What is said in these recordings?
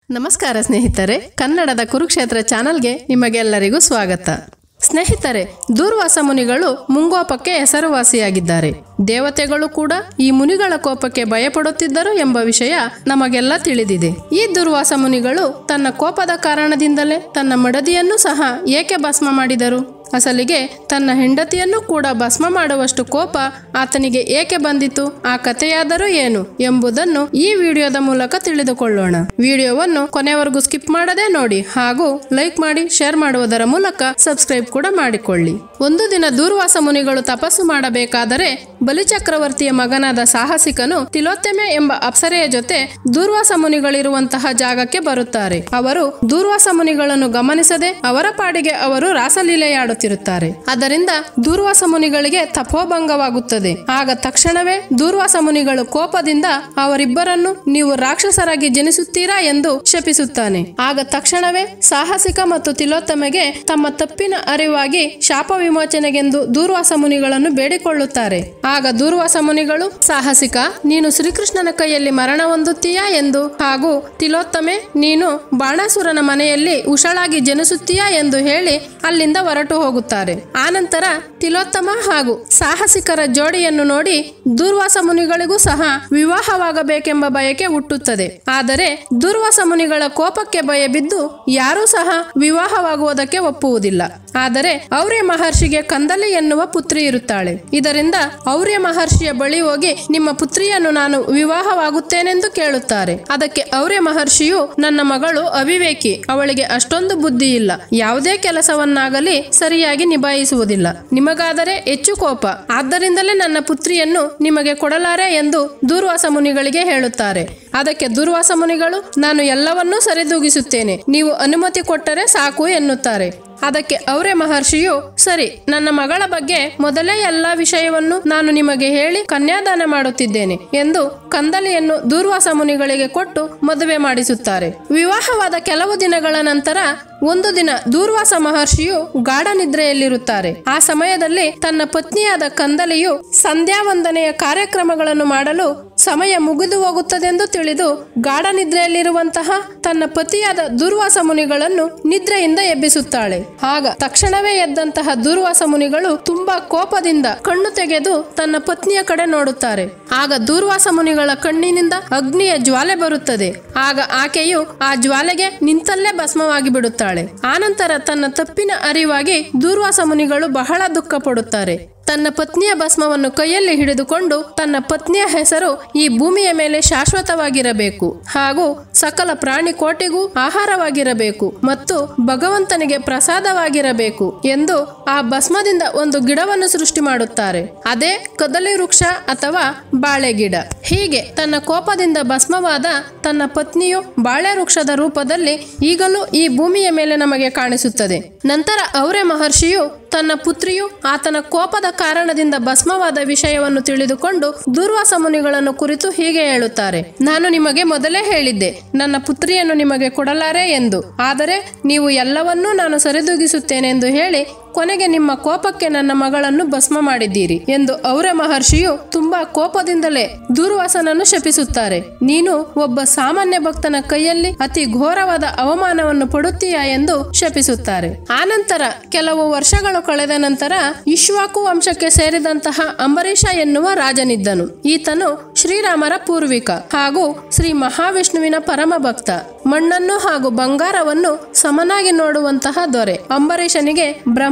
ನಮಸ್ಕಾರ ಸ್ನೇಹಿತರೆ ಕನ್ನಡದ ಕುರುಕ್ಷೇತ್ರ ಚಾನಲ್ಗೆ ನಿಮಗೆಲ್ಲರಿಗೂ ಸ್ವಾಗತ ಸ್ನೇಹಿತರೆ ದೂರ್ವಾಸ ಮುನಿಗಳು ಮುಂಗೋಪಕ್ಕೆ ಹೆಸರುವಾಸಿಯಾಗಿದ್ದಾರೆ ದೇವತೆಗಳು ಕೂಡ ಈ ಮುನಿಗಳ ಕೋಪಕ್ಕೆ ಭಯಪಡುತ್ತಿದ್ದರು ಎಂಬ ವಿಷಯ ನಮಗೆಲ್ಲ ತಿಳಿದಿದೆ ಈ ದುರ್ವಾಸ ಮುನಿಗಳು ತನ್ನ ಕೋಪದ ಕಾರಣದಿಂದಲೇ ತನ್ನ ಮಡದಿಯನ್ನು ಸಹ ಏಕೆ ಭಸ್ಮ ಮಾಡಿದರು ಅಸಲಿಗೆ ತನ್ನ ಹೆಂಡತಿಯನ್ನು ಕೂಡ ಭಸ್ಮ ಮಾಡುವಷ್ಟು ಕೋಪ ಆತನಿಗೆ ಏಕೆ ಬಂದಿತು ಆ ಕಥೆಯಾದರೂ ಏನು ಎಂಬುದನ್ನು ಈ ವಿಡಿಯೋದ ಮೂಲಕ ತಿಳಿದುಕೊಳ್ಳೋಣ ವಿಡಿಯೋವನ್ನು ಕೊನೆವರೆಗೂ ಸ್ಕಿಪ್ ಮಾಡದೆ ನೋಡಿ ಹಾಗೂ ಲೈಕ್ ಮಾಡಿ ಶೇರ್ ಮಾಡುವುದರ ಮೂಲಕ ಸಬ್ಸ್ಕ್ರೈಬ್ ಕೂಡ ಮಾಡಿಕೊಳ್ಳಿ ಒಂದು ದಿನ ದೂರ್ವಾಸ ಮುನಿಗಳು ತಪಸ್ಸು ಮಾಡಬೇಕಾದರೆ ಬಲಿಚಕ್ರವರ್ತಿಯ ಮಗನಾದ ಸಾಹಸಿಕನು ತಿಲೋತ್ತಮೆ ಎಂಬ ಅಪ್ಸರೆಯ ಜೊತೆ ದೂರ್ವಾಸ ಮುನಿಗಳಿರುವಂತಹ ಜಾಗಕ್ಕೆ ಬರುತ್ತಾರೆ ಅವರು ದೂರ್ವಾಸ ಮುನಿಗಳನ್ನು ಗಮನಿಸದೆ ಅವರ ಪಾಡಿಗೆ ಅವರು ರಾಸಲೀಲೆಯಾಡುತ್ತಿರುತ್ತಾರೆ ಅದರಿಂದ ದೂರ್ವಾಸ ಮುನಿಗಳಿಗೆ ತಪೋಭಂಗವಾಗುತ್ತದೆ ಆಗ ತಕ್ಷಣವೇ ದೂರ್ವಾಸ ಮುನಿಗಳು ಕೋಪದಿಂದ ಅವರಿಬ್ಬರನ್ನು ನೀವು ರಾಕ್ಷಸರಾಗಿ ಜನಿಸುತ್ತೀರಾ ಎಂದು ಶಪಿಸುತ್ತಾನೆ ಆಗ ತಕ್ಷಣವೇ ಸಾಹಸಿಕ ಮತ್ತು ತಿಲೋತ್ತಮೆಗೆ ತಮ್ಮ ತಪ್ಪಿನ ಅರಿವಾಗಿ ಶಾಪ ವಿಮೋಚನೆಗೆಂದು ದೂರ್ವಾಸ ಮುನಿಗಳನ್ನು ಬೇಡಿಕೊಳ್ಳುತ್ತಾರೆ ಆಗ ದೂರ್ವಾಸ ಮುನಿಗಳು ಸಾಹಸಿಕ ನೀನು ಶ್ರೀಕೃಷ್ಣನ ಕೈಯಲ್ಲಿ ಮರಣ ಹೊಂದುತ್ತೀಯಾ ಎಂದು ಹಾಗೂ ತಿಲೋತ್ತಮೆ ನೀನು ಬಾಣಾಸುರನ ಮನೆಯಲ್ಲಿ ಉಷಳಾಗಿ ಜನಿಸುತ್ತೀಯಾ ಎಂದು ಹೇಳಿ ಅಲ್ಲಿಂದ ಹೊರಟು ಹೋಗುತ್ತಾರೆ ಆನಂತರ ತಿಲೋತ್ತಮ ಹಾಗೂ ಸಾಹಸಿಕರ ಜೋಡಿಯನ್ನು ನೋಡಿ ದೂರ್ವಾಸ ಮುನಿಗಳಿಗೂ ಸಹ ವಿವಾಹವಾಗಬೇಕೆಂಬ ಬಯಕೆ ಹುಟ್ಟುತ್ತದೆ ಆದರೆ ದೂರ್ವಾಸ ಮುನಿಗಳ ಕೋಪಕ್ಕೆ ಭಯ ಬಿದ್ದು ಯಾರೂ ಸಹ ವಿವಾಹವಾಗುವುದಕ್ಕೆ ಒಪ್ಪುವುದಿಲ್ಲ ಆದರೆ ಔರ್ಯ ಮಹರ್ಷಿಗೆ ಕಂದಲಿ ಎನ್ನುವ ಪುತ್ರಿ ಇರುತ್ತಾಳೆ ಇದರಿಂದ ಔರ್ಯ ಮಹರ್ಷಿಯ ಬಳಿ ಹೋಗಿ ನಿಮ್ಮ ಪುತ್ರಿಯನ್ನು ನಾನು ವಿವಾಹವಾಗುತ್ತೇನೆಂದು ಕೇಳುತ್ತಾರೆ ಅದಕ್ಕೆ ಔರ್ಯ ಮಹರ್ಷಿಯು ನನ್ನ ಮಗಳು ಅವಿವೇಕಿ ಅವಳಿಗೆ ಅಷ್ಟೊಂದು ಬುದ್ಧಿ ಇಲ್ಲ ಯಾವುದೇ ಕೆಲಸವನ್ನಾಗಲಿ ಸರಿಯಾಗಿ ನಿಭಾಯಿಸುವುದಿಲ್ಲ ನಿಮಗಾದರೆ ಹೆಚ್ಚು ಕೋಪ ಆದ್ದರಿಂದಲೇ ನನ್ನ ಪುತ್ರಿಯನ್ನು ನಿಮಗೆ ಕೊಡಲಾರೆ ಎಂದು ದೂರ್ವಾಸ ಮುನಿಗಳಿಗೆ ಹೇಳುತ್ತಾರೆ ಅದಕ್ಕೆ ದುರ್ವಾಸ ಮುನಿಗಳು ನಾನು ಎಲ್ಲವನ್ನೂ ಸರಿದೂಗಿಸುತ್ತೇನೆ ನೀವು ಅನುಮತಿ ಕೊಟ್ಟರೆ ಸಾಕು ಎನ್ನುತ್ತಾರೆ ಅದಕ್ಕೆ ಅವರೇ ಮಹರ್ಷಿಯು ಸರಿ ನನ್ನ ಮಗಳ ಬಗ್ಗೆ ಮೊದಲೇ ಎಲ್ಲಾ ವಿಷಯವನ್ನು ನಾನು ನಿಮಗೆ ಹೇಳಿ ಕನ್ಯಾದಾನ ಮಾಡುತ್ತಿದ್ದೇನೆ ಎಂದು ಕಂದಲಿಯನ್ನು ದೂರ್ವಾಸ ಮುನಿಗಳಿಗೆ ಕೊಟ್ಟು ಮದುವೆ ಮಾಡಿಸುತ್ತಾರೆ ವಿವಾಹವಾದ ಕೆಲವು ದಿನಗಳ ನಂತರ ಒಂದು ದಿನ ದೂರ್ವಾಸ ಮಹರ್ಷಿಯು ಗಾಢ ನಿದ್ರೆಯಲ್ಲಿರುತ್ತಾರೆ ಆ ಸಮಯದಲ್ಲಿ ತನ್ನ ಪತ್ನಿಯಾದ ಕಂದಲಿಯು ಸಂಧ್ಯಾ ವಂದನೆಯ ಕಾರ್ಯಕ್ರಮಗಳನ್ನು ಮಾಡಲು ಸಮಯ ಮುಗಿದು ಹೋಗುತ್ತದೆಂದು ತಿಳಿದು ಗಾಢ ನಿದ್ರೆಯಲ್ಲಿರುವಂತಹ ತನ್ನ ಪತಿಯಾದ ದುರ್ವಾಸ ಮುನಿಗಳನ್ನು ನಿದ್ರೆಯಿಂದ ಎಬ್ಬಿಸುತ್ತಾಳೆ ಆಗ ತಕ್ಷಣವೇ ಎದ್ದಂತಹ ದುರ್ವಾಸ ಮುನಿಗಳು ತುಂಬಾ ಕೋಪದಿಂದ ಕಣ್ಣು ತೆಗೆದು ತನ್ನ ಪತ್ನಿಯ ಕಡೆ ನೋಡುತ್ತಾರೆ ಆಗ ದೂರ್ವಾಸ ಮುನಿಗಳ ಕಣ್ಣಿನಿಂದ ಅಗ್ನಿಯ ಜ್ವಾಲೆ ಬರುತ್ತದೆ ಆಗ ಆಕೆಯು ಆ ಜ್ವಾಲೆಗೆ ನಿಂತಲ್ಲೇ ಭಸ್ಮವಾಗಿ ಬಿಡುತ್ತಾಳೆ ಆನಂತರ ತನ್ನ ತಪ್ಪಿನ ಅರಿವಾಗಿ ದೂರ್ವಾಸ ಮುನಿಗಳು ಬಹಳ ದುಃಖ ಪಡುತ್ತಾರೆ ತನ್ನ ಪತ್ನಿಯ ಭಸ್ಮವನ್ನು ಕೈಯಲ್ಲಿ ಹಿಡಿದುಕೊಂಡು ತನ್ನ ಪತ್ನಿಯ ಹೆಸರು ಈ ಭೂಮಿಯ ಮೇಲೆ ಶಾಶ್ವತವಾಗಿರಬೇಕು ಹಾಗೂ ಸಕಲ ಪ್ರಾಣಿ ಕೋಟಿಗೂ ಆಹಾರವಾಗಿರಬೇಕು ಮತ್ತು ಭಗವಂತನಿಗೆ ಪ್ರಸಾದವಾಗಿರಬೇಕು ಎಂದು ಆ ಭಸ್ಮದಿಂದ ಒಂದು ಗಿಡವನ್ನು ಸೃಷ್ಟಿ ಮಾಡುತ್ತಾರೆ ಅದೇ ಕದಲಿ ವೃಕ್ಷ ಅಥವಾ ಬಾಳೆ ಗಿಡ ಹೀಗೆ ತನ್ನ ಕೋಪದಿಂದ ಭಸ್ಮವಾದ ತನ್ನ ಪತ್ನಿಯು ಬಾಳೆ ವೃಕ್ಷದ ರೂಪದಲ್ಲಿ ಈಗಲೂ ಈ ಭೂಮಿಯ ಮೇಲೆ ನಮಗೆ ಕಾಣಿಸುತ್ತದೆ ನಂತರ ಅವರೇ ಮಹರ್ಷಿಯು ತನ್ನ ಪುತ್ರಿಯು ಆತನ ಕೋಪದ ಕಾರಣದಿಂದ ಭಸ್ಮವಾದ ವಿಷಯವನ್ನು ತಿಳಿದುಕೊಂಡು ದೂರ್ವಾಸ ಮುನಿಗಳನ್ನು ಕುರಿತು ಹೀಗೆ ಹೇಳುತ್ತಾರೆ ನಾನು ನಿಮಗೆ ಮೊದಲೇ ಹೇಳಿದ್ದೆ ನನ್ನ ಪುತ್ರಿಯನ್ನು ನಿಮಗೆ ಕೊಡಲಾರೆ ಎಂದು ಆದರೆ ನೀವು ಎಲ್ಲವನ್ನೂ ನಾನು ಸರಿದೂಗಿಸುತ್ತೇನೆ ಎಂದು ಹೇಳಿ ಕೊನೆಗೆ ನಿಮ್ಮ ಕೋಪಕ್ಕೆ ನನ್ನ ಮಗಳನ್ನು ಭಸ್ಮ ಮಾಡಿದ್ದೀರಿ ಎಂದು ಅವರ ಮಹರ್ಷಿಯು ತುಂಬಾ ಕೋಪದಿಂದಲೇ ದೂರ್ವಾಸನನ್ನು ಶಪಿಸುತ್ತಾರೆ ನೀನು ಒಬ್ಬ ಸಾಮಾನ್ಯ ಭಕ್ತನ ಕೈಯಲ್ಲಿ ಅತಿ ಘೋರವಾದ ಅವಮಾನವನ್ನು ಪಡುತ್ತೀಯಾ ಎಂದು ಶಪಿಸುತ್ತಾರೆ ಆನಂತರ ಕೆಲವು ವರ್ಷಗಳು ಕಳೆದ ನಂತರ ಇಶ್ವಾಕು ವಂಶಕ್ಕೆ ಸೇರಿದಂತಹ ಅಂಬರೀಷ ಎನ್ನುವ ರಾಜನಿದ್ದನು ಈತನು ಶ್ರೀರಾಮರ ಪೂರ್ವಿಕ ಹಾಗೂ ಶ್ರೀ ಮಹಾವಿಷ್ಣುವಿನ ಪರಮ ಭಕ್ತ ಮಣ್ಣನ್ನು ಹಾಗೂ ಬಂಗಾರವನ್ನು ಸಮನಾಗಿ ನೋಡುವಂತಹ ದೊರೆ ಅಂಬರೀಷನಿಗೆ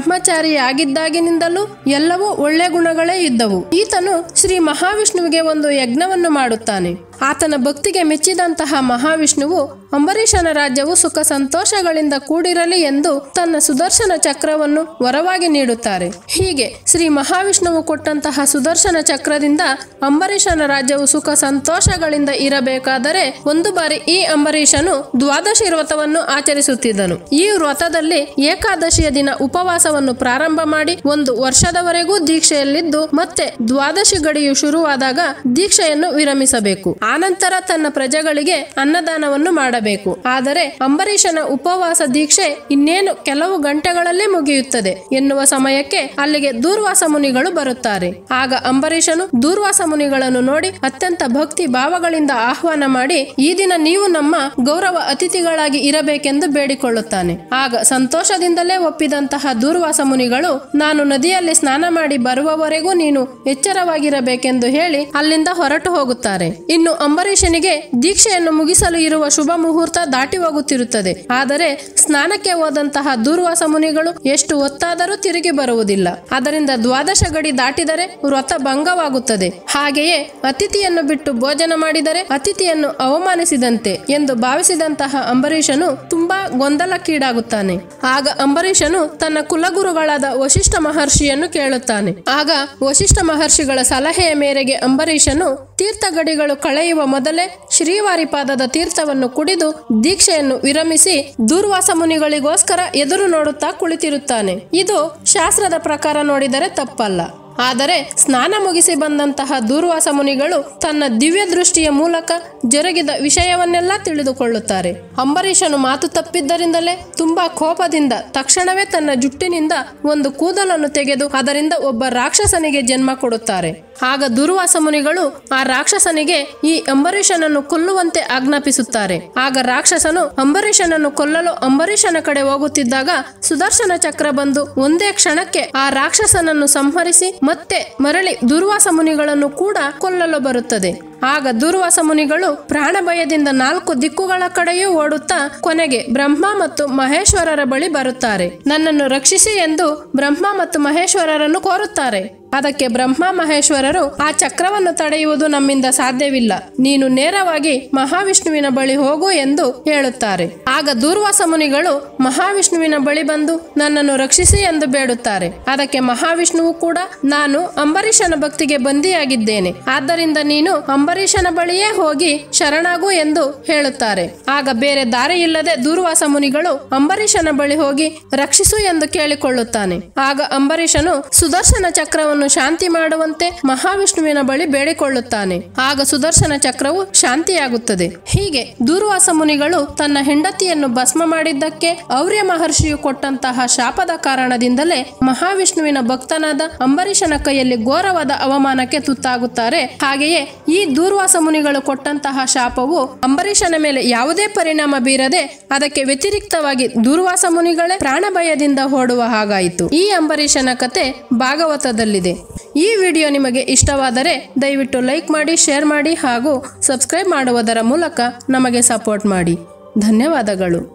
ಬ್ರಹ್ಮಚಾರಿಯಾಗಿದ್ದಾಗಿನಿಂದಲೂ ಎಲ್ಲವೂ ಒಳ್ಳೆ ಗುಣಗಳೇ ಇದ್ದವು ಈತನು ಶ್ರೀ ಮಹಾವಿಷ್ಣುವಿಗೆ ಒಂದು ಯಜ್ಞವನ್ನು ಮಾಡುತ್ತಾನೆ ಆತನ ಭಕ್ತಿಗೆ ಮೆಚ್ಚಿದಂತಹ ಮಹಾವಿಷ್ಣುವು ಅಂಬರೀಷನ ರಾಜ್ಯವು ಸುಖ ಸಂತೋಷಗಳಿಂದ ಕೂಡಿರಲಿ ಎಂದು ತನ್ನ ಸುದರ್ಶನ ಚಕ್ರವನ್ನು ವರವಾಗಿ ನೀಡುತ್ತಾರೆ ಹೀಗೆ ಶ್ರೀ ಮಹಾವಿಷ್ಣುವು ಕೊಟ್ಟಂತಹ ಸುದರ್ಶನ ಚಕ್ರದಿಂದ ಅಂಬರೀಷನ ರಾಜ್ಯವು ಸುಖ ಸಂತೋಷಗಳಿಂದ ಇರಬೇಕಾದರೆ ಒಂದು ಬಾರಿ ಈ ಅಂಬರೀಷನು ದ್ವಾದಶಿ ವ್ರತವನ್ನು ಆಚರಿಸುತ್ತಿದ್ದನು ಈ ವ್ರತದಲ್ಲಿ ಏಕಾದಶಿಯ ದಿನ ಉಪವಾಸವನ್ನು ಪ್ರಾರಂಭ ಮಾಡಿ ಒಂದು ವರ್ಷದವರೆಗೂ ದೀಕ್ಷೆಯಲ್ಲಿದ್ದು ಮತ್ತೆ ದ್ವಾದಶಿ ಗಡಿಯು ಶುರುವಾದಾಗ ದೀಕ್ಷೆಯನ್ನು ವಿರಮಿಸಬೇಕು ಆನಂತರ ತನ್ನ ಪ್ರಜೆಗಳಿಗೆ ಅನ್ನದಾನವನ್ನು ಮಾಡಬೇಕು ಆದರೆ ಅಂಬರೀಷನ ಉಪವಾಸ ದೀಕ್ಷೆ ಇನ್ನೇನು ಕೆಲವು ಗಂಟೆಗಳಲ್ಲೇ ಮುಗಿಯುತ್ತದೆ ಎನ್ನುವ ಸಮಯಕ್ಕೆ ಅಲ್ಲಿಗೆ ದೂರ್ವಾಸ ಮುನಿಗಳು ಬರುತ್ತಾರೆ ಆಗ ಅಂಬರೀಷನು ದೂರ್ವಾಸ ಮುನಿಗಳನ್ನು ನೋಡಿ ಅತ್ಯಂತ ಭಕ್ತಿ ಭಾವಗಳಿಂದ ಆಹ್ವಾನ ಮಾಡಿ ಈ ದಿನ ನೀವು ನಮ್ಮ ಗೌರವ ಅತಿಥಿಗಳಾಗಿ ಇರಬೇಕೆಂದು ಬೇಡಿಕೊಳ್ಳುತ್ತಾನೆ ಆಗ ಸಂತೋಷದಿಂದಲೇ ಒಪ್ಪಿದಂತಹ ದೂರ್ವಾಸ ಮುನಿಗಳು ನಾನು ನದಿಯಲ್ಲಿ ಸ್ನಾನ ಮಾಡಿ ಬರುವವರೆಗೂ ನೀನು ಎಚ್ಚರವಾಗಿರಬೇಕೆಂದು ಹೇಳಿ ಅಲ್ಲಿಂದ ಹೊರಟು ಹೋಗುತ್ತಾರೆ ಇನ್ನು ಅಂಬರೀಷನಿಗೆ ದೀಕ್ಷೆಯನ್ನು ಮುಗಿಸಲು ಇರುವ ಶುಭ ಮುಹೂರ್ತ ದಾಟಿ ಹೋಗುತ್ತಿರುತ್ತದೆ ಆದರೆ ಸ್ನಾನಕ್ಕೆ ಹೋದಂತಹ ದೂರ್ವಾಸ ಮುನಿಗಳು ಎಷ್ಟು ಹೊತ್ತಾದರೂ ತಿರುಗಿ ಬರುವುದಿಲ್ಲ ಅದರಿಂದ ದ್ವಾದಶ ಗಡಿ ದಾಟಿದರೆ ವ್ರತ ಭಂಗವಾಗುತ್ತದೆ ಹಾಗೆಯೇ ಅತಿಥಿಯನ್ನು ಬಿಟ್ಟು ಭೋಜನ ಮಾಡಿದರೆ ಅತಿಥಿಯನ್ನು ಅವಮಾನಿಸಿದಂತೆ ಎಂದು ಭಾವಿಸಿದಂತಹ ಅಂಬರೀಷನು ತುಂಬಾ ಗೊಂದಲಕ್ಕೀಡಾಗುತ್ತಾನೆ ಆಗ ಅಂಬರೀಷನು ತನ್ನ ಕುಲಗುರುಗಳಾದ ವಶಿಷ್ಠ ಮಹರ್ಷಿಯನ್ನು ಕೇಳುತ್ತಾನೆ ಆಗ ವಶಿಷ್ಠ ಮಹರ್ಷಿಗಳ ಸಲಹೆಯ ಮೇರೆಗೆ ಅಂಬರೀಷನು ತೀರ್ಥಗಡಿಗಳು ಕಳೆಯುವ ಮೊದಲೇ ಶ್ರೀವಾರಿಪಾದದ ತೀರ್ಥವನ್ನು ಕುಡಿದು ದೀಕ್ಷೆಯನ್ನು ವಿರಮಿಸಿ ದೂರ್ವಾಸ ಮುನಿಗಳಿಗೋಸ್ಕರ ಎದುರು ನೋಡುತ್ತಾ ಕುಳಿತಿರುತ್ತಾನೆ ಇದು ಶಾಸ್ತ್ರದ ಪ್ರಕಾರ ನೋಡಿದರೆ ತಪ್ಪಲ್ಲ ಆದರೆ ಸ್ನಾನ ಮುಗಿಸಿ ಬಂದಂತಹ ದೂರ್ವಾಸ ಮುನಿಗಳು ತನ್ನ ದಿವ್ಯ ದೃಷ್ಟಿಯ ಮೂಲಕ ಜರುಗಿದ ವಿಷಯವನ್ನೆಲ್ಲ ತಿಳಿದುಕೊಳ್ಳುತ್ತಾರೆ ಅಂಬರೀಷನು ಮಾತು ತಪ್ಪಿದ್ದರಿಂದಲೇ ತುಂಬಾ ಕೋಪದಿಂದ ತಕ್ಷಣವೇ ತನ್ನ ಜುಟ್ಟಿನಿಂದ ಒಂದು ಕೂದಲನ್ನು ತೆಗೆದು ಅದರಿಂದ ಒಬ್ಬ ರಾಕ್ಷಸನಿಗೆ ಜನ್ಮ ಕೊಡುತ್ತಾರೆ ಆಗ ದುರ್ವಾಸ ಮುನಿಗಳು ಆ ರಾಕ್ಷಸನಿಗೆ ಈ ಅಂಬರೀಷನನ್ನು ಕೊಲ್ಲುವಂತೆ ಆಜ್ಞಾಪಿಸುತ್ತಾರೆ ಆಗ ರಾಕ್ಷಸನು ಅಂಬರೀಷನನ್ನು ಕೊಲ್ಲಲು ಅಂಬರೀಷನ ಕಡೆ ಹೋಗುತ್ತಿದ್ದಾಗ ಸುದರ್ಶನ ಚಕ್ರ ಬಂದು ಒಂದೇ ಕ್ಷಣಕ್ಕೆ ಆ ರಾಕ್ಷಸನನ್ನು ಸಂಹರಿಸಿ ಮತ್ತೆ ಮರಳಿ ದುರ್ವಾಸ ಮುನಿಗಳನ್ನು ಕೂಡ ಕೊಲ್ಲಲು ಬರುತ್ತದೆ ಆಗ ದುರ್ವಾಸ ಮುನಿಗಳು ಪ್ರಾಣ ಭಯದಿಂದ ನಾಲ್ಕು ದಿಕ್ಕುಗಳ ಕಡೆಯೂ ಓಡುತ್ತಾ ಕೊನೆಗೆ ಬ್ರಹ್ಮ ಮತ್ತು ಮಹೇಶ್ವರರ ಬಳಿ ಬರುತ್ತಾರೆ ನನ್ನನ್ನು ರಕ್ಷಿಸಿ ಎಂದು ಬ್ರಹ್ಮ ಮತ್ತು ಮಹೇಶ್ವರರನ್ನು ಕೋರುತ್ತಾರೆ ಅದಕ್ಕೆ ಬ್ರಹ್ಮ ಮಹೇಶ್ವರರು ಆ ಚಕ್ರವನ್ನು ತಡೆಯುವುದು ನಮ್ಮಿಂದ ಸಾಧ್ಯವಿಲ್ಲ ನೀನು ನೇರವಾಗಿ ಮಹಾವಿಷ್ಣುವಿನ ಬಳಿ ಹೋಗು ಎಂದು ಹೇಳುತ್ತಾರೆ ಆಗ ದೂರ್ವಾಸ ಮುನಿಗಳು ಮಹಾವಿಷ್ಣುವಿನ ಬಳಿ ಬಂದು ನನ್ನನ್ನು ರಕ್ಷಿಸಿ ಎಂದು ಬೇಡುತ್ತಾರೆ ಅದಕ್ಕೆ ಮಹಾವಿಷ್ಣುವು ಕೂಡ ನಾನು ಅಂಬರೀಷನ ಭಕ್ತಿಗೆ ಬಂದಿಯಾಗಿದ್ದೇನೆ ಆದ್ದರಿಂದ ನೀನು ಅಂಬರೀಷನ ಬಳಿಯೇ ಹೋಗಿ ಶರಣಾಗು ಎಂದು ಹೇಳುತ್ತಾರೆ ಆಗ ಬೇರೆ ದಾರಿ ಇಲ್ಲದೆ ದೂರ್ವಾಸ ಮುನಿಗಳು ಅಂಬರೀಷನ ಬಳಿ ಹೋಗಿ ರಕ್ಷಿಸು ಎಂದು ಕೇಳಿಕೊಳ್ಳುತ್ತಾನೆ ಆಗ ಅಂಬರೀಷನು ಸುದರ್ಶನ ಚಕ್ರವನ್ನು ಶಾಂತಿ ಮಾಡುವಂತೆ ಮಹಾವಿಷ್ಣುವಿನ ಬಳಿ ಬೇಡಿಕೊಳ್ಳುತ್ತಾನೆ ಆಗ ಸುದರ್ಶನ ಚಕ್ರವು ಶಾಂತಿಯಾಗುತ್ತದೆ ಹೀಗೆ ದೂರ್ವಾಸ ಮುನಿಗಳು ತನ್ನ ಹೆಂಡತಿಯನ್ನು ಭಸ್ಮ ಮಾಡಿದ್ದಕ್ಕೆ ಔರ್ಯ ಮಹರ್ಷಿಯು ಕೊಟ್ಟಂತಹ ಶಾಪದ ಕಾರಣದಿಂದಲೇ ಮಹಾವಿಷ್ಣುವಿನ ಭಕ್ತನಾದ ಅಂಬರೀಷನ ಕೈಯಲ್ಲಿ ಘೋರವಾದ ಅವಮಾನಕ್ಕೆ ತುತ್ತಾಗುತ್ತಾರೆ ಹಾಗೆಯೇ ಈ ದೂರ್ವಾಸ ಮುನಿಗಳು ಕೊಟ್ಟಂತಹ ಶಾಪವು ಅಂಬರೀಷನ ಮೇಲೆ ಯಾವುದೇ ಪರಿಣಾಮ ಬೀರದೆ ಅದಕ್ಕೆ ವ್ಯತಿರಿಕ್ತವಾಗಿ ದೂರ್ವಾಸ ಮುನಿಗಳೇ ಪ್ರಾಣ ಭಯದಿಂದ ಓಡುವ ಹಾಗಾಯಿತು ಈ ಅಂಬರೀಷನ ಕತೆ ಭಾಗವತದಲ್ಲಿದೆ ಈ ವಿಡಿಯೋ ನಿಮಗೆ ಇಷ್ಟವಾದರೆ ದಯವಿಟ್ಟು ಲೈಕ್ ಮಾಡಿ ಶೇರ್ ಮಾಡಿ ಹಾಗೂ ಸಬ್ಸ್ಕ್ರೈಬ್ ಮಾಡುವುದರ ಮೂಲಕ ನಮಗೆ ಸಪೋರ್ಟ್ ಮಾಡಿ ಧನ್ಯವಾದಗಳು